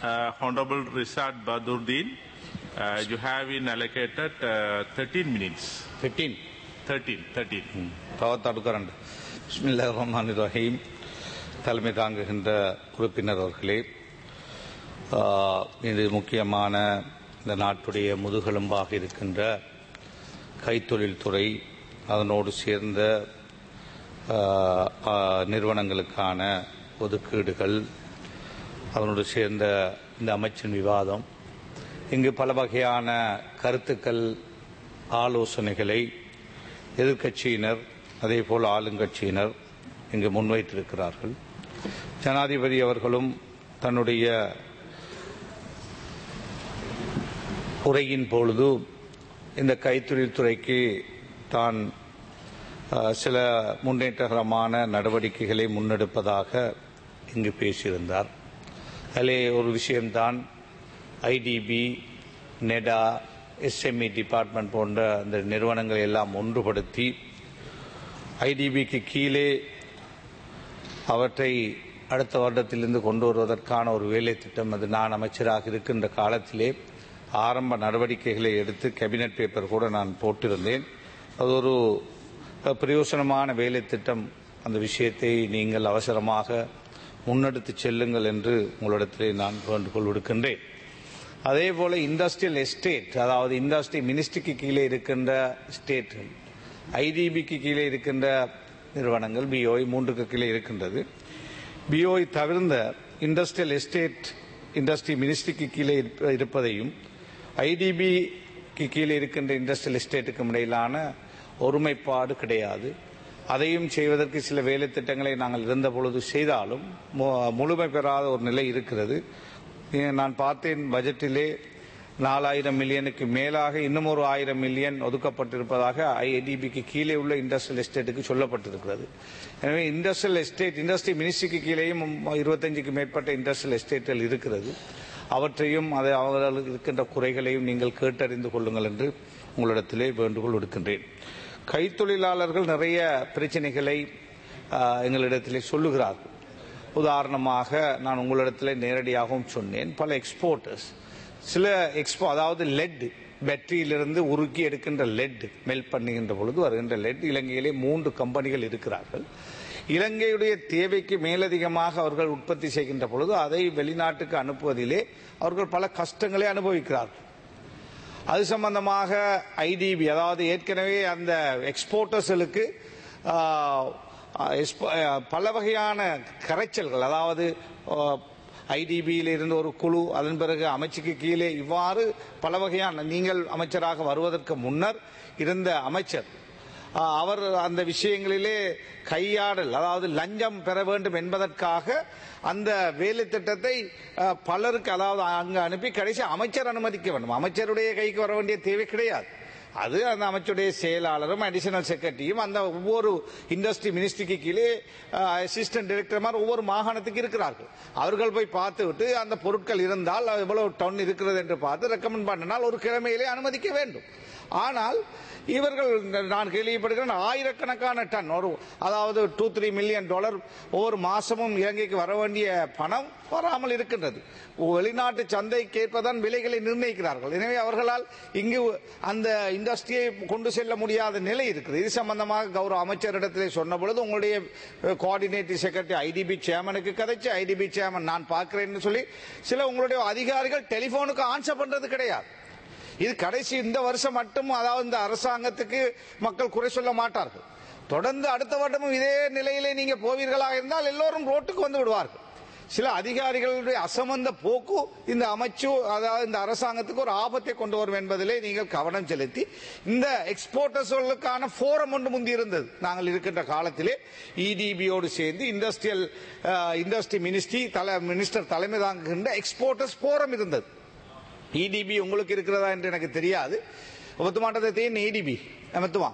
uh, Honorable Rishad Badruddin. Uh, you have been allocated uh, 13 minutes. Fifteen 13, 13. தவத் அடுக்கரண்ட் பிஸ்மில்லா ரஹ்மான் ரஹீம் தலைமை தாங்குகின்ற உறுப்பினர் அவர்களே ஆஹ், இது முக்கியமான இந்த நாட்டுடைய முதுகெலும்பாக இருக்கின்ற கைத்தொழில் துறை அதனோடு சேர்ந்த ஆஹ், ஆஹ், நிறுவனங்களுக்கான ஒதுக்கீடுகள் அதனோடு சேர்ந்த இந்த அமைச்சின் விவாதம் இங்கு பல வகையான கருத்துக்கள் ஆலோசனைகளை எதிர்க்கட்சியினர் அதேபோல் ஆளுங்கட்சியினர் இங்கு முன்வைத்திருக்கிறார்கள் ஜனாதிபதி அவர்களும் தன்னுடைய உரையின் பொழுது இந்த கைத்தொழில் துறைக்கு தான் அஹ், சில முன்னேற்றகரமான நடவடிக்கைகளை முன்னெடுப்பதாக இங்கு பேசியிருந்தார் அதிலே ஒரு விஷயம்தான் ஐடிபி நெடா எஸ்எம்இ டிபார்ட்மெண்ட் போன்ற அந்த நிறுவனங்களை எல்லாம் ஒன்றுபடுத்தி ஐடிபிக்கு கீழே அவற்றை அடுத்த வருடத்திலிருந்து கொண்டு வருவதற்கான ஒரு வேலை திட்டம் அது நான் அமைச்சராக இருக்கின்ற காலத்திலே ஆரம்ப நடவடிக்கைகளை எடுத்து கேபினட் பேப்பர் கூட நான் போட்டிருந்தேன் அது ஒரு அஹ், பிரயோசனமான வேலை திட்டம் அந்த விஷயத்தை நீங்கள் அவசரமாக முன்னெடுத்து செல்லுங்கள் என்று உங்களிடத்திலே நான் வேண்டுகோள் விடுக்கின்றேன் அதே போல இண்டஸ்ட்ரியல் எஸ்டேட் அதாவது இண்டஸ்ட்ரி மினிஸ்ட்ரிக்கு கீழே இருக்கின்ற ஸ்டேட்கள் ஐடிபிக்கு கீழே இருக்கின்ற நிறுவனங்கள் பிஓஐ மூன்றுக்கு கீழே இருக்கின்றது பிஓஐ தவிர்ந்த இண்டஸ்ட்ரியல் எஸ்டேட் இண்டஸ்ட்ரி மினிஸ்ட்ரிக்கு கீழே இருப்ப- இருப்பதையும் ஐடிபிக்கு கீழே இருக்கின்ற இண்டஸ்ட்ரியல் எஸ்டேட்டுக்கும் இடையிலான ஒருமைப்பாடு கிடையாது அதையும் செய்வதற்கு சில வேலை திட்டங்களை நாங்கள் இருந்த பொழுது செய்தாலும் மு- முழுமை பெறாத ஒரு நிலை இருக்கிறது ஏ- நான் பார்த்தேன் பட்ஜெட்டிலே நாலாயிரம் மில்லியனுக்கு மேலாக இன்னும் ஒரு ஆயிரம் மில்லியன் ஒதுக்கப்பட்டிருப்பதாக ஐடிபிக்கு கீழே உள்ள இண்டஸ்ட்ரியல் எஸ்டேட்டுக்கு சொல்லப்பட்டிருக்கிறது எனவே இண்டஸ்ட்ரியல் எஸ்டேட் இண்டஸ்ட்ரி மினிஸ்ட்ரிக்கு கீழேயும் இருபத்தஞ்சுக்கு மேற்பட்ட இண்டஸ்ட்ரியல் எஸ்டேட்டுகள் இருக்கிறது அவற்றையும் அதை அவர்களுக்கு இருக்கின்ற குறைகளையும் நீங்கள் கேட்டறிந்து கொள்ளுங்கள் என்று உங்களிடத்திலே வேண்டுகோள் விடுக்கின்றேன் கைத்தொழிலாளர்கள் நிறைய பிரச்சனைகளை ஆஹ், எங்களிடத்திலே சொல்லுகிறார்கள் உதாரணமாக நான் உங்களிடத்தில் நேரடியாகவும் சொன்னேன் பல எக்ஸ்போர்ட்டர்ஸ் சில எக்ஸ்போ அதாவது லெட் பேட்டரியிலிருந்து உருக்கி எடுக்கின்ற லெட் மெல்ட் பண்ணுகின்ற பொழுது வருகின்ற லெட் இலங்கையிலே மூன்று கம்பெனிகள் இருக்கிறார்கள் இலங்கையுடைய தேவைக்கு மேலதிகமாக அவர்கள் உற்பத்தி செய்கின்ற பொழுது அதை வெளிநாட்டுக்கு அனுப்புவதிலே அவர்கள் பல கஷ்டங்களை அனுபவிக்கிறார்கள் அது சம்பந்தமாக ஐடிபி அதாவது ஏற்கனவே அந்த எக்ஸ்போர்ட்டர்ஸ்களுக்கு பல வகையான கரைச்சல்கள் அதாவது ஐடிபியில் இருந்து ஒரு குழு அதன் பிறகு அமைச்சுக்கு கீழே இவ்வாறு பல வகையான நீங்கள் அமைச்சராக வருவதற்கு முன்னர் இருந்த அமைச்சர் ஆ, அவர் அந்த விஷயங்களிலே கையாடல் அதாவது லஞ்சம் பெற வேண்டும் என்பதற்காக அந்த வேலை திட்டத்தை ஆ, பலருக்கு அதாவது அங்கு அனுப்பி கடைசி அமைச்சர் அனுமதிக்க வேண்டும் அமைச்சருடைய கைக்கு வர வேண்டிய தேவை கிடையாது அது அந்த அமைச்சருடைய செயலாளரும் அடிஷனல் செக்ரட்டரியும் அந்த ஒவ்வொரு இண்டஸ்ட்ரி மினிஸ்ட்ரிக்கு கீழே அசிஸ்டன்ட் டைரக்டர் மாதிரி ஒவ்வொரு மாகாணத்துக்கு இருக்கிறார்கள் அவர்கள் போய் பார்த்து விட்டு அந்த பொருட்கள் இருந்தால் எவ்வளவு டன் இருக்கிறது என்று பார்த்து ரெக்கமெண்ட் பண்ணினால் ஒரு கிழமையிலே அனுமதிக்க வேண்டும் ஆனால் இவர்கள் நான் கேள்விப்படுகிறேன் ஆயிரக்கணக்கான டன் ஒரு அதாவது டூ த்ரீ மில்லியன் டாலர் ஒவ்வொரு மாசமும் இலங்கைக்கு வர வேண்டிய பணம் வராமல் இருக்கின்றது வெளிநாட்டு சந்தைக்கு ஏற்பதான் விலைகளை நிர்ணயிக்கிறார்கள் எனவே அவர்களால் இங்கு அந்த இண்டஸ்ட்ரியை கொண்டு செல்ல முடியாத நிலை இருக்குது இது சம்பந்தமாக கௌரவ அமைச்சரிடத்திலே சொன்ன பொழுது உங்களுடைய கோஆர்டினேட்டிவ் செக்ரட்டரி ஐடிபி சேர்மனுக்கு கதைச்சு ஐடிபி சேர்மன் நான் பார்க்கிறேன்னு சொல்லி சில உங்களுடைய அதிகாரிகள் டெலிபோனுக்கு ஆன்சர் பண்றது கிடையாது இது கடைசி இந்த வருஷம் மட்டும் அதாவது இந்த அரசாங்கத்துக்கு மக்கள் குறை சொல்ல மாட்டார்கள் தொடர்ந்து அடுத்த வருடமும் இதே நிலையிலே நீங்க போவீர்களாக இருந்தால் எல்லோரும் ரோட்டுக்கு வந்து விடுவார்கள் சில அதிகாரிகளுடைய அசமந்த போக்கு இந்த அமைச்சு அதாவது இந்த அரசாங்கத்துக்கு ஒரு ஆபத்தை கொண்டு வரும் என்பதிலே நீங்கள் கவனம் செலுத்தி இந்த எக்ஸ்போர்ட்டர்ஸ்களுக்கான ஃபோரம் ஒன்று முந்தி இருந்தது நாங்கள் இருக்கின்ற காலத்திலே இடிபியோடு சேர்ந்து இண்டஸ்ட்ரியல் இண்டஸ்ட்ரி மினிஸ்ட்ரி தலை மினிஸ்டர் தலைமை தாங்குகின்ற எக்ஸ்போர்ட்டர்ஸ் ஃபோரம் இருந்தது இடிபி உங்களுக்கு இருக்கிறதா என்று எனக்கு தெரியாது ඔබතුමාට තියෙන EDB ඇමතුමා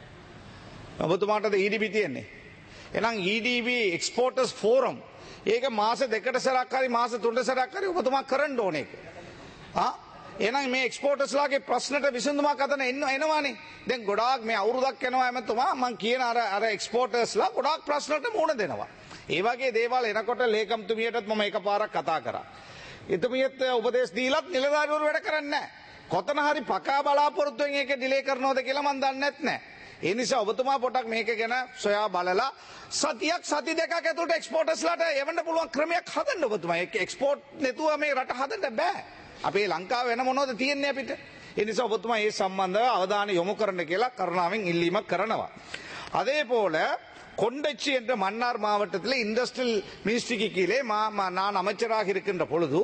ඔබතුමාට EDB තියෙන්නේ එහෙනම් EDB එක්ස්පෝර්ටර්ස් ෆෝරම් ඒක මාස දෙකට සැරයක් හරි මාස තුනට සැරයක් හරි ඔබතුමා කරන්න ඕනේ ඒක ආ එහෙනම් මේ එක්ස්පෝර්ටර්ස්ලාගේ ප්‍රශ්නට විසඳුමක් අතන එන්න එනවානේ දැන් ගොඩාක් මේ අවුරුද්දක් යනවා ඇමතුමා මම කියන අර අර එක්ස්පෝර්ටර්ස්ලා ගොඩාක් ප්‍රශ්නට මුහුණ දෙනවා ඒ වගේ දේවල් එනකොට ලේකම්තුමියටත් මම එකපාරක් කතා කරා එතුමියත් උපදේශ දීලත් නිලධාරීවරු වැඩ කරන්නේ නැහැ. කොතන හරි පකා බලාපොරොත්තුවෙන් ඒක ඩිලේ කරනවද කියලා මම දන්නේ නැහැ. ඒ නිසා ඔබතුමා පොඩක් මේක ගැන සොයා බලලා සතියක් සති දෙකක් ඇතුළත එක්ස්පෝර්ටර්ස්ලාට එවන්න පුළුවන් ක්‍රමයක් හදන්න ඔබතුමා. ඒක එක්ස්පෝර්ට් නැතුව මේ රට හදන්න බෑ. අපේ ලංකාව වෙන මොනවද තියෙන්නේ අපිට? ඒ නිසා ඔබතුමා මේ සම්බන්ධව අවධානය යොමු කරන්න කියලා කරුණාවෙන් ඉල්ලීමක් කරනවා. அதே போல கொண்டச்சி என்ற மன்னார் மாவட்டத்தில் இண்டஸ்ட்ரியல் மினிஸ்ட்ரிக்கு கீழே மா- மா- நான் அமைச்சராக இருக்கின்ற பொழுது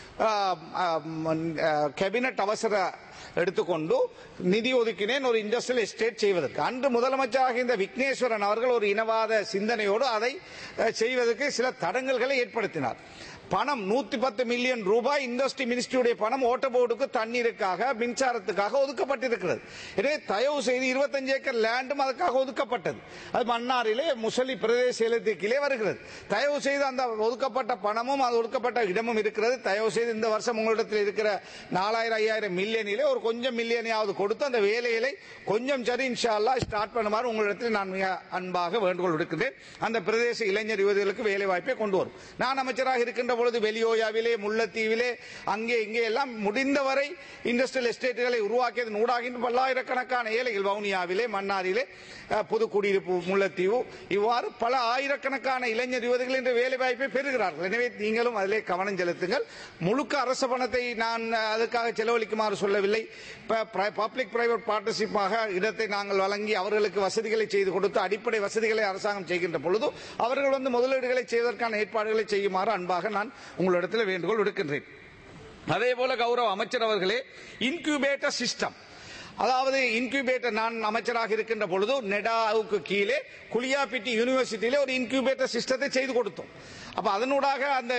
கேபினட் அவசர எடுத்துக்கொண்டு நிதி ஒதுக்கினேன் ஒரு இண்டஸ்ட்ரியல் எஸ்டேட் செய்வதற்கு அன்று முதலமைச்சராக இந்த விக்னேஸ்வரன் அவர்கள் ஒரு இனவாத சிந்தனையோடு அதை அஹ், செய்வதற்கு சில தடங்கல்களை ஏற்படுத்தினார் பணம் நூத்தி பத்து மில்லியன் ரூபாய் இண்டஸ்ட்ரி மினிஸ்ட்ரியுடைய பணம் ஓட்ட போர்டுக்கு தண்ணீருக்காக மின்சாரத்துக்காக ஒதுக்கப்பட்டிருக்கிறது எனவே தயவு செய்து இருபத்தஞ்சு ஏக்கர் லேண்டும் அதுக்காக ஒதுக்கப்பட்டது அது மன்னாரிலே முசலி பிரதேச செயலகத்திலே வருகிறது தயவு செய்து அந்த ஒதுக்கப்பட்ட பணமும் அது ஒதுக்கப்பட்ட இடமும் இருக்கிறது தயவு செய்து இந்த வருஷம் உங்களிடத்தில் இருக்கிற நாலாயிரம் ஐயாயிரம் மில்லியனிலே ஒரு கொஞ்சம் மில்லியனையாவது கொடுத்து அந்த வேலைகளை கொஞ்சம் சரி இன்ஷா அல்லாஹ் ஸ்டார்ட் பண்ணுமாறு உங்களிடத்தில் நான் மிக அன்பாக வேண்டுகோள் விடுக்கின்றேன் அந்த பிரதேச இளைஞர் யுவதிகளுக்கு வேலை வாய்ப்பை கொண்டு வரும் நான் அமைச்சராக இருக்கின்ற பொழுது வெளியோயாவிலே முல்லைத்தீவிலே அங்கே இங்கே எல்லாம் முடிந்தவரை இண்டஸ்ட்ரியல் எஸ்டேட்டுகளை உருவாக்கியதன் ஊடாகின்ற பல்லாயிரக்கணக்கான ஏழைகள் வவுனியாவிலே மன்னாரிலே அஹ், புதுக்குடியிருப்பு முல்லைத்தீவு இவ்வாறு பல ஆயிரக்கணக்கான இளைஞர் யுவதிகள் இன்று வேலை வாய்ப்பை பெறுகிறார்கள் எனவே நீங்களும் அதிலே கவனம் செலுத்துங்கள் முழுக்க அரச பணத்தை நான் அஹ், அதுக்காக செலவழிக்குமாறு சொல்லவில்லை பப்ளிக் பிரைவேட் பார்ட்னர்ஷிப்பாக இடத்தை நாங்கள் வழங்கி அவர்களுக்கு வசதிகளை செய்து கொடுத்து அடிப்படை வசதிகளை அரசாங்கம் செய்கின்ற பொழுது அவர்கள் வந்து முதலீடுகளை செய்வதற்கான ஏற்பாடுகளை செய்யுமாறு அன்பாக நான் உங்களிடத்தில் வேண்டுகோள் விடுக்கின்றேன் அதே போல கௌரவ அமைச்சர் அவர்களே இன்குபேட்டர் சிஸ்டம் அதாவது இன்குபேட்டர் நான் அமைச்சராக இருக்கின்ற பொழுது நெடாவுக்கு கீழே குளியாப்பிட்டி யூனிவர்சிட்டியிலே ஒரு இன்குபேட்டர் சிஸ்டத்தை செய்து கொடுத்தோம் அப்ப அதனூடாக அந்த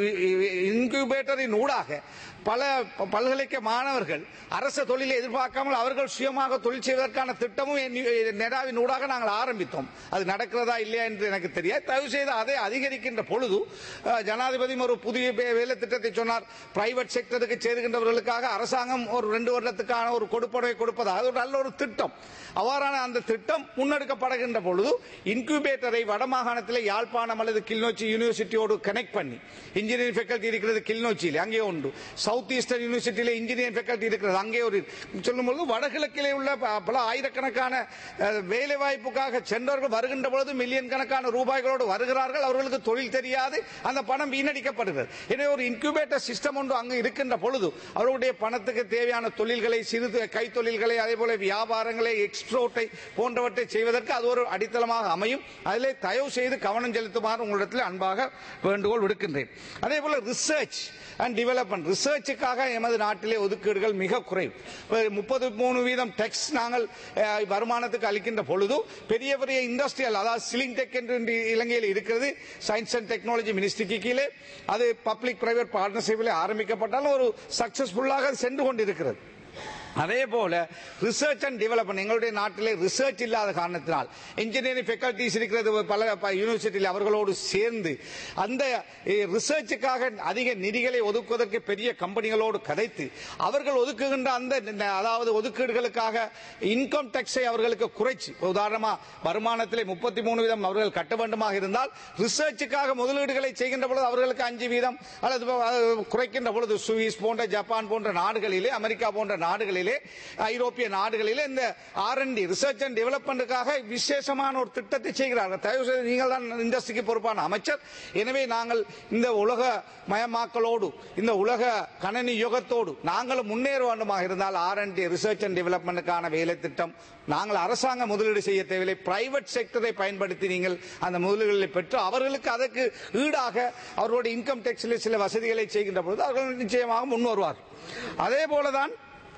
இன்குபேட்டரின் ஊடாக பல பல்கலைக்கழக மாணவர்கள் அரச தொழிலை எதிர்பார்க்காமல் அவர்கள் சுயமாக தொழில் செய்வதற்கான திட்டமும் என் நெடாவின் ஊடாக நாங்கள் ஆரம்பித்தோம் அது நடக்கிறதா இல்லையா என்று எனக்கு தெரியாது தயவு செய்து அதை அதிகரிக்கின்ற பொழுது அஹ், ஜனாதிபதியும் ஒரு புதிய வே- வேலை திட்டத்தை சொன்னார் பிரைவேட் செக்டருக்கு சேருகின்றவர்களுக்காக அரசாங்கம் ஒரு ரெண்டு வருடத்துக்கான ஒரு கொடுப்பனவை கொடுப்பது அது ஒரு நல்ல ஒரு திட்டம் அவ்வாறான அந்த திட்டம் முன்னெடுக்கப்படுகின்ற பொழுது இன்குபேட்டரை வடமாகாணத்தில் யாழ்ப்பாணம் அல்லது கிளிநொச்சி யூனிவர்சிட்டியோடு கனெக்ட் பண்ணி இன்ஜினியரிங் ஃபேக்கல்டி இருக்கிறது கிளிநொச்சியில் அங்கே உண்டு சவுத் ஈஸ்டர்ன் யூனிவர்சிட்டியில் இன்ஜினியரிங் ஃபேக்கல்டி இருக்கிறது அங்கே ஒரு சொல்லும்போது வடகிழக்கிலே உள்ள ப- பல ஆயிரக்கணக்கான அஹ், வேலை வாய்ப்புக்காக சென்றவர்கள் வருகின்ற பொழுது மில்லியன் கணக்கான ரூபாய்களோடு வருகிறார்கள் அவர்களுக்கு தொழில் தெரியாது அந்த பணம் வீணடிக்கப்படுகிறது எனவே ஒரு இன்குபேட்டர் சிஸ்டம் ஒன்று அங்கு இருக்கின்ற பொழுது அவர்களுடைய பணத்துக்கு தேவையான தொழில்களை சிறு கைத்தொழில்களை அதே போல வியாபாரங்களை எக்ஸ்போர்ட்டை போன்றவற்றை செய்வதற்கு அது ஒரு அடித்தளமாக அமையும் அதிலே தயவு செய்து கவனம் செலுத்துமாறு உங்களிடத்தில் அன்பாக வேண்டுகோள் விடுக்கின்றேன் அதே போல ரிசர்ச் அண்ட் டெவலப்மெண்ட் ரிசர்ச்சுக்காக எமது நாட்டிலே ஒதுக்கீடுகள் மிக குறைவு முப்பது மூணு வீதம் டெக்ஸ் நாங்கள் அஹ், வருமானத்துக்கு அளிக்கின்ற பொழுது பெரிய பெரிய இண்டஸ்ட்ரியல் அதாவது சிலிங் டெக் என்று இன்று இலங்கையில் இருக்கிறது சயின்ஸ் அண்ட் டெக்னாலஜி மினிஸ்ட்ரிக்கு கீழே அது பப்ளிக் பிரைவேட் பார்ட்னர்ஷிப்பில் ஆரம்பிக்கப்பட்டாலும் ஒரு சக்சஸ்ஃபுல்லாக சென்று கொண்டிருக்கிறது அதே போல ரிசர்ச் அண்ட் டெவலப்மெண்ட் எங்களுடைய நாட்டிலே ரிசர்ச் இல்லாத காரணத்தினால் இன்ஜினியரிங் ஃபேக்கல்டிஸ் இருக்கிறது பல ப- யூனிவர்சிட்டியில் அவர்களோடு சேர்ந்து அந்த ரிசர்ச்சுக்காக அதிக நிதிகளை ஒதுக்குவதற்கு பெரிய கம்பெனிகளோடு கதைத்து அவர்கள் ஒதுக்குகின்ற அந்த ந- அதாவது ஒதுக்கீடுகளுக்காக இன்கம் டேக்ஸை அவர்களுக்கு குறைச்சு உதாரணமா வருமானத்திலே முப்பத்தி மூணு வீதம் அவர்கள் கட்ட வேண்டுமாக இருந்தால் ரிசர்ச்சுக்காக முதலீடுகளை செய்கின்ற பொழுது அவர்களுக்கு அஞ்சு வீதம் அல்லது அஹ், குறைக்கின்ற பொழுது சுவிஸ் போன்ற ஜப்பான் போன்ற நாடுகளிலே அமெரிக்கா போன்ற நாடுகளிலே ஐரோப்பிய நாடுகளிலே இந்த ஆர் டி ரிசர்ச் அண்ட் டெவலப்மெண்ட்டுக்காக விசேஷமான ஒரு திட்டத்தை செய்கிறார்கள் தயவு செய்து நீங்கள் தான் இண்டஸ்ட்ரிக்கு பொறுப்பான அமைச்சர் எனவே நாங்கள் இந்த உலக மயமாக்கலோடு இந்த உலக கணனி யுகத்தோடு நாங்களும் முன்னேற வேண்டுமாக இருந்தால் ஆர் டி ரிசர்ச் அண்ட் டெவலப்மெண்ட்டுக்கான வேலை திட்டம் நாங்கள் அரசாங்க முதலீடு செய்ய தேவையில்லை பிரைவேட் செக்டரை பயன்படுத்தி நீங்கள் அந்த முதலீடுகளை பெற்று அவர்களுக்கு அதற்கு ஈடாக அவர்களுடைய இன்கம் டேக்ஸில் சில வசதிகளை செய்கின்ற பொழுது அவர்கள் நிச்சயமாக முன் வருவார்கள் அதே போலதான்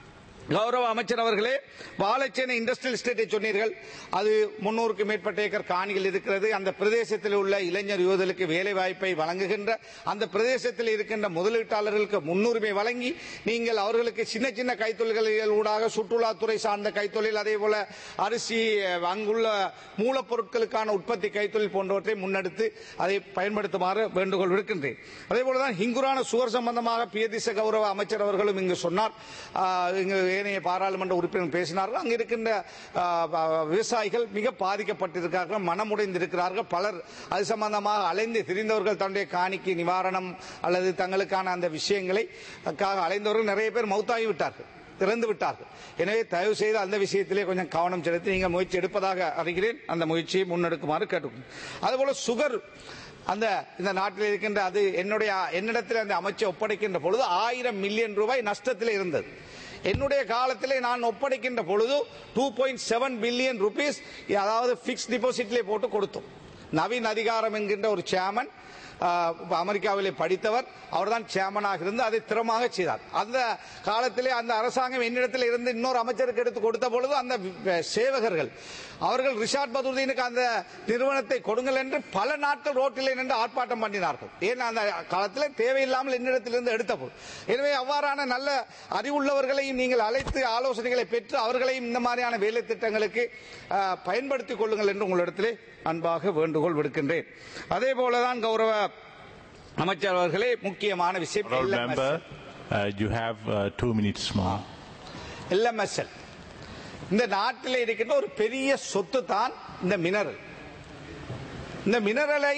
கௌரவ அமைச்சர் அவர்களே வாழைச்சேனை இண்டஸ்ட்ரியல் எஸ்டேட்டை சொன்னீர்கள் அது முன்னூறுக்கு மேற்பட்ட ஏக்கர் காணிகள் இருக்கிறது அந்த பிரதேசத்தில் உள்ள இளைஞர் யுவதலுக்கு வேலை வாய்ப்பை வழங்குகின்ற அந்த பிரதேசத்தில் இருக்கின்ற முதலீட்டாளர்களுக்கு முன்னுரிமை வழங்கி நீங்கள் அவர்களுக்கு சின்ன சின்ன கைத்தொழில்கள் ஊடாக சுற்றுலாத்துறை சார்ந்த கைத்தொழில் அதே போல அரிசி அங்குள்ள மூலப்பொருட்களுக்கான உற்பத்தி கைத்தொழில் போன்றவற்றை முன்னெடுத்து அதை பயன்படுத்துமாறு வேண்டுகோள் விடுக்கின்றேன் அதே போலதான் ஹிங்குரான சுவர் சம்பந்தமாக பியதிச கௌரவ அமைச்சர் அவர்களும் இங்கு சொன்னார் ஆஹ், இங்கு ஏனைய பாராளுமன்ற உறுப்பினர் பேசினார்கள் அங்கு இருக்கின்ற ஆ, ஆ, விவசாயிகள் மிக பாதிக்கப்பட்டிருக்கிறார்கள் மனமுடைந்திருக்கிறார்கள் பலர் அது சம்பந்தமாக அலைந்து திரிந்தவர்கள் தன்னுடைய காணிக்கு நிவாரணம் அல்லது தங்களுக்கான அந்த விஷயங்களை க்காக அலைந்தவர்கள் நிறைய பேர் மௌத்தாகி விட்டார்கள் திறந்து விட்டார்கள் எனவே தயவு செய்து அந்த விஷயத்திலே கொஞ்சம் கவனம் செலுத்தி நீங்கள் முயற்சி எடுப்பதாக அறிகிறேன் அந்த முயற்சியை முன்னெடுக்குமாறு கேட்டுக்கொள்கிறேன் அதுபோல சுகர் அந்த இந்த நாட்டில் இருக்கின்ற அது என்னுடைய என்னிடத்தில் அந்த அமைச்சை ஒப்படைக்கின்ற பொழுது ஆயிரம் மில்லியன் ரூபாய் நஷ்டத்தில் இருந்தது என்னுடைய காலத்திலே நான் ஒப்படைக்கின்ற பொழுது two point seven billion rupees அதாவது பிக்ஸ் டிபாசிட்லேயே போட்டு கொடுத்தோம் நவீன் அதிகாரம் என்கின்ற ஒரு சேர்மன் ஆஹ், அமெரிக்காவிலே படித்தவர் அவர்தான் சேர்மனாக இருந்து அதை திறமாக செய்தார் அந்த காலத்திலே அந்த அரசாங்கம் என்னிடத்தில் இருந்து இன்னொரு அமைச்சருக்கு எடுத்து கொடுத்த பொழுது அந்த வி- சேவகர்கள் அவர்கள் ரிஷாட் பதுருதீனுக்கு அந்த நிறுவனத்தை கொடுங்கள் என்று பல நாட்கள் ரோட்டிலே நின்று ஆர்ப்பாட்டம் பண்ணினார்கள் ஏன் அந்த காலத்தில் தேவையில்லாமல் என்னிடத்திலிருந்து எடுத்த பொருள் எனவே அவ்வாறான நல்ல அறிவுள்ளவர்களையும் நீங்கள் அழைத்து ஆலோசனைகளை பெற்று அவர்களையும் இந்த மாதிரியான வேலை திட்டங்களுக்கு ஆஹ், பயன்படுத்திக் கொள்ளுங்கள் என்று உங்களிடத்திலே அன்பாக வேண்டுகோள் விடுக்கின்றேன் அதே போலதான் கௌரவ அமைச்சர் அவர்களே முக்கியமான விஷயம் Honorable LMS. member, uh, you have uh, two minutes more. எல்எம்எஸ்எல் இந்த நாட்டில் இருக்கின்ற ஒரு பெரிய சொத்து தான் இந்த மினரல் இந்த மினரலை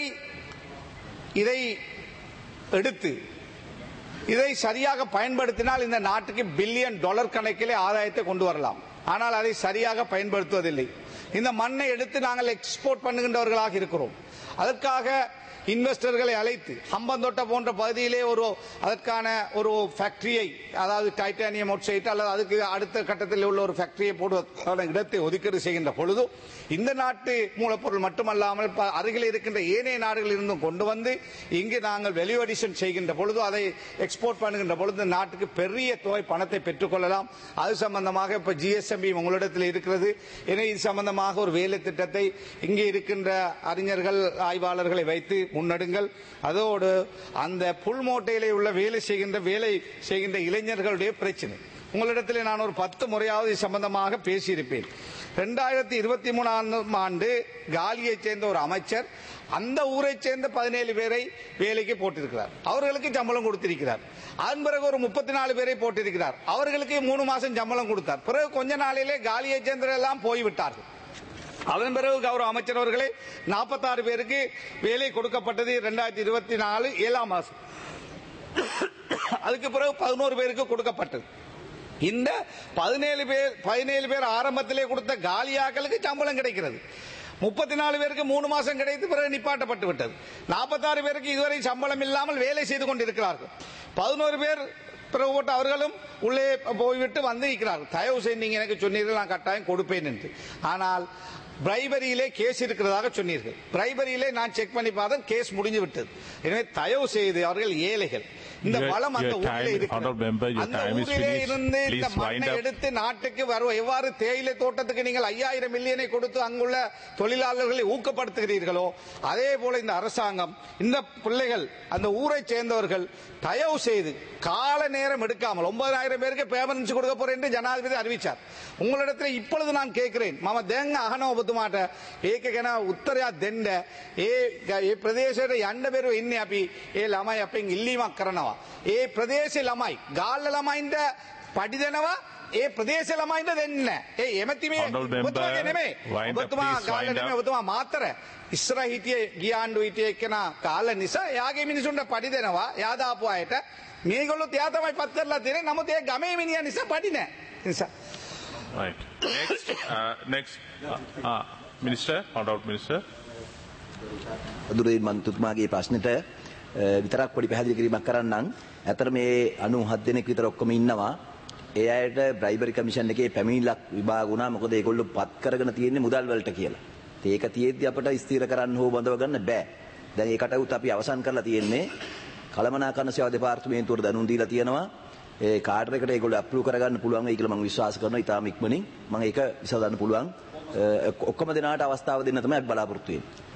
இதை எடுத்து இதை சரியாக பயன்படுத்தினால் இந்த நாட்டுக்கு பில்லியன் டாலர் கணக்கிலே ஆதாயத்தை கொண்டு வரலாம் ஆனால் அதை சரியாக பயன்படுத்துவதில்லை இந்த மண்ணை எடுத்து நாங்கள் எக்ஸ்போர்ட் பண்ணுகின்றவர்களாக இருக்கிறோம் அதற்காக இன்வெஸ்டர்களை அழைத்து ஹம்பந்தோட்ட போன்ற பகுதியிலே ஒரு அதற்கான ஒரு ஃபேக்டரியை அதாவது டைட்டானியம் ஆக்சைட் அல்லது அதுக்கு அடுத்த கட்டத்தில் உள்ள ஒரு ஃபேக்டரியை போடுவதற்கான இடத்தை ஒதுக்கீடு செய்கின்ற பொழுது இந்த நாட்டு மூலப்பொருள் மட்டுமல்லாமல் ப- அருகில் இருக்கின்ற ஏனைய நாடுகளில் இருந்தும் கொண்டு வந்து இங்கு நாங்கள் வெளி அடிஷன் செய்கின்ற பொழுது அதை எக்ஸ்போர்ட் பண்ணுகின்ற பொழுது இந்த நாட்டுக்கு பெரிய தொகை பணத்தை பெற்றுக்கொள்ளலாம் அது சம்பந்தமாக இப்ப ஜிஎஸ்எம்பி உங்களிடத்தில் இருக்கிறது எனவே இது சம்பந்தமாக ஒரு வேலை திட்டத்தை இங்கே இருக்கின்ற அறிஞர்கள் ஆய்வாளர்களை வைத்து முன்னெடுங்கள் அதோடு அந்த புல் மூட்டையிலே உள்ள வேலை செய்கின்ற வேலை செய்கின்ற இளைஞர்களுடைய பிரச்சனை உங்களிடத்தில் நான் ஒரு பத்து முறையாவது இது சம்பந்தமாக பேசியிருப்பேன் ரெண்டாயிரத்தி இருபத்தி மூணாம் ஆண்டு காலியைச் சேர்ந்த ஒரு அமைச்சர் அந்த ஊரைச் சேர்ந்த பதினேழு பேரை வேலைக்கு போட்டிருக்கிறார் அவர்களுக்கு சம்பளம் கொடுத்திருக்கிறார் அதன் பிறகு ஒரு முப்பத்தி நாலு பேரை போட்டிருக்கிறார் அவர்களுக்கு மூணு மாசம் சம்பளம் கொடுத்தார் பிறகு கொஞ்ச நாளிலே காலியைச் சேர்ந்தவரெல்லாம் போய்விட்டார்கள் அதன் பிறகு கௌரவ அமைச்சர் அவர்களே நாற்பத்தாறு பேருக்கு வேலை கொடுக்கப்பட்டது இரண்டாயிரத்தி இருபத்தி நாலு ஏழாம் மாசம் அதுக்கு பிறகு பதினோரு பேருக்கு கொடுக்கப்பட்டது இந்த பதினேழு பேர் பதினேழு பேர் ஆரம்பத்திலே கொடுத்த காலியாக்களுக்கு சம்பளம் கிடைக்கிறது முப்பத்தி நாலு பேருக்கு மூணு மாசம் கிடைத்து பிறகு நிப்பாட்டப்பட்டு விட்டது நாற்பத்தாறு பேருக்கு இதுவரை சம்பளம் இல்லாமல் வேலை செய்து கொண்டிருக்கிறார்கள் பதினோரு பேர் பிறகு போட்டு அவர்களும் உள்ளே போய்விட்டு வந்து இருக்கிறார்கள் தயவு செய்து நீங்க எனக்கு சொன்னீர்கள் நான் கட்டாயம் கொடுப்பேன் என்று ஆனால் பிரைபரியிலே கேஸ் இருக்கிறதாக சொன்னீர்கள் பிரைபரியிலே நான் செக் பண்ணி பார்த்தேன் கேஸ் முடிஞ்சு விட்டது எனவே தயவு செய்து அவர்கள் ஏழைகள் இந்த Your- வளம் அந்த your ஊரிலே time- இருக்கிறது. honorable member, your அந்த time is ஊரிலே finished. இருந்து இந்த Please wind மண்ணை up. எடுத்து நாட்டுக்கு வரும் எவ்வாறு தேயிலை தோட்டத்துக்கு நீங்கள் ஐயாயிரம் மில்லியனை கொடுத்து அங்குள்ள தொழிலாளர்களை ஊக்கப்படுத்துகிறீர்களோ அதே போல இந்த அரசாங்கம் இந்த பிள்ளைகள் அந்த ஊரை சேர்ந்தவர்கள் தயவு செய்து கால நேரம் எடுக்காமல் ஒன்பதாயிரம் பேருக்கு பேமெண்ட் கொடுக்க போறேன் என்று ஜனாதிபதி அறிவிச்சார் உங்களிடத்தில் இப்பொழுது நான் கேட்கிறேன் මම දැන් අහන ඔබතුමාට ඒක ගැන උත්තරයක් දෙන්න ඒ ඒ ප්‍රදේශයට යන්න බැරුව ඉන්නේ අපි ඒ ළමයි අපෙන් ඉල්ලීමක් කරනවා ඒ ප්‍රදේශේ ළමයි ගාල්ල ළමයින්ට පඩි දෙනවා ඒ ප්‍රදේශ ළමයින්ට දෙන්නේ නැහැ. ඒ එමෙති මේ Honorable member, ඔබතුමාගේ නෙමෙයි wind up, ඔබතුමා please ගාල්ල wind නෙමෙයි up. ඔබතුමා මාතර ඉස්සර හිටියේ ගියාණ්ඩු හිටියේ එක්කන කාල නිසා එයාගේ මිනිසුන්ට පඩි දෙනවා එයා දාපු අයට මේගොල්ලෝ එයා තමයි පත් කරලා තියෙන්නේ නමුත් ඒ ගමේ මිනිහා නිසා පඩි නැහැ. ඒ නිසා Right. Next, uh, next, uh, uh, Minister, Honorable Minister. දුරේ මන්තුතුමාගේ ප්‍රශ්නෙට අ, විතරක් පොඩි පැහැදිලි කිරීමක් කරන්නම්. ඇතර මේ 97 දෙනෙක් විතර ඔක්කොම ඉන්නවා. ඒ අයට බ්‍රයිබරි කමිෂන් එකේ පැමිණිල්ලක් විභාග වුණා. මොකද ඒගොල්ලෝ පත් කරගෙන තියෙන්නේ මුදල් වලට කියලා. ඉතින් ඒක තියෙද්දි අපිට ස්ථිර කරන්න හෝ බඳව ගන්න බෑ. දැන් ඒකට උත් අපි අවසන් කරලා තියෙන්නේ කළමනාකරණ සේවා දෙපාර්තමේන්තුවට දැනුම් දීලා තියෙනවා. ඒ කාඩර් එකට ඒගොල්ලෝ අප්‍රූව් කරගන්න පුළුවන් වෙයි කියලා මම විශ්වාස කරනවා. ඉතාම ඉක්මනින් මම ඒක විසඳන්න පුළුවන්. අ, ඔක්කොම දෙනාට අවස්ථාව දෙන්න තමයි අපි බලාපොරොත්තු වෙන්නේ.